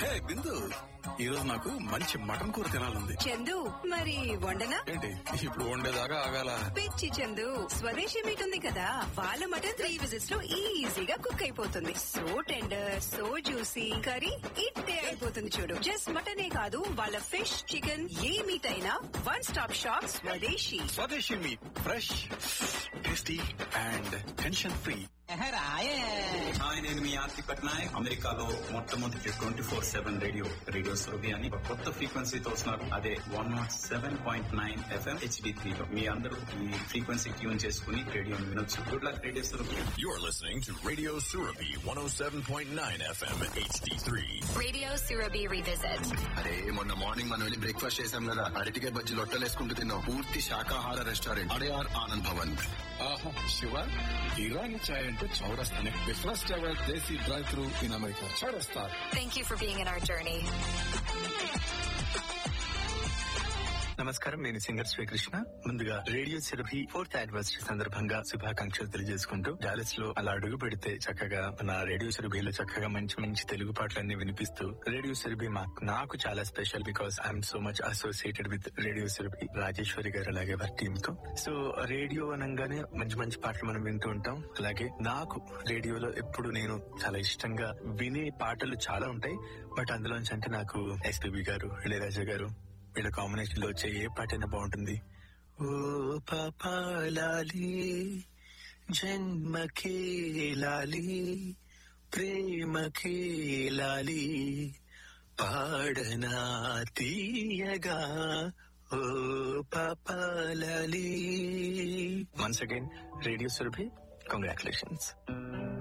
హే బిందు ఈ రోజు నాకు మంచి మటన్ కూర తినాలంది చందు మరి వండనా ఏంటి ఇప్పుడు వండేదాకా ఆగాల పిచ్చి చందు స్వదేశీ మీట్ ఉంది కదా వాళ్ళ మటన్ త్రీ విజిట్స్ లో ఈజీగా కుక్ అయిపోతుంది so tender so juicy curry ఇట్టే అయిపోతుంది చూడు జస్ట్ మటనే కాదు వాళ్ళ ఫిష్ చికెన్ ఏ మీట్ అయినా one stop shop Swadeshi Swadeshi మీ fresh tasty and tension free hi నేను మీ ఆర్తి పట్నాయక్ అమెరికాలో మొట్టమొదటి twenty four seven radio radio Surabhi అని ఒక కొత్త ఫ్రీక్వెన్సీతో వస్తున్నారు అదే one naught seven point nine FM HD త్రీలో మీ అందరూ ఈ ఫ్రీక్వెన్సీ ట్యూన్ చేసుకుని రేడియోని వినొచ్చు good luck radio Surabhi You're listening to Radio Surabi 107.9 FM HD3. Radio Surabhi Revisit. అరే మొన్న మార్నింగ్ మనం వెళ్ళి బ్రేక్ఫాస్ట్ చేసాం కదా అరటికాయ బజ్జీ లొట్టలేసుకుంటూ తిన్నాం పూర్తి శాకాహార రెస్టారెంట్ అడయార్ ఆనంద్ భవన్ ఆహా శివ ఇరానీ చాయ్ అంటే చౌరస్తానే the first ever desi drive through in America Chaurasta Thank you for being in our journey. నమస్కారం నేను సింగర్ శ్రీకృష్ణ ముందుగా రేడియో సెరఫీ ఫోర్త్ యానివర్సరీ సందర్భంగా శుభాకాంక్షలు తెలియజేసుకుంటూ డాలస్ లో అలా అడుగు పెడితే చక్కగా మన రేడియో సెరఫీలో చక్కగా మంచి మంచి తెలుగు పాటలన్నీ వినిపిస్తూ రేడియో సెరఫీ మాకు నాకు చాలా special because I'm so much associated with radio Surabhi Rajeshwari garu అలాగే వారి టీమ్ తో సో రేడియో అనగానే మంచి మంచి పాటలు మనం వింటూ ఉంటాం అలాగే నాకు రేడియోలో ఎప్పుడు నేను చాలా ఇష్టంగా వినే పాటలు చాలా ఉంటాయి బట్ అందులోంచి అంటే నాకు ఎస్పీబీ గారు ఇళయరాజా గారు వీళ్ళ కాంబినేషన్ లో వచ్చే ఏ పాట అయినా బాగుంటుంది ఓ పాపాలాలి జన్మకే లాలి ప్రేమకే లాలి పాడనా తీయగా ఓ పాపాలాలి once again radio Surabhi congratulations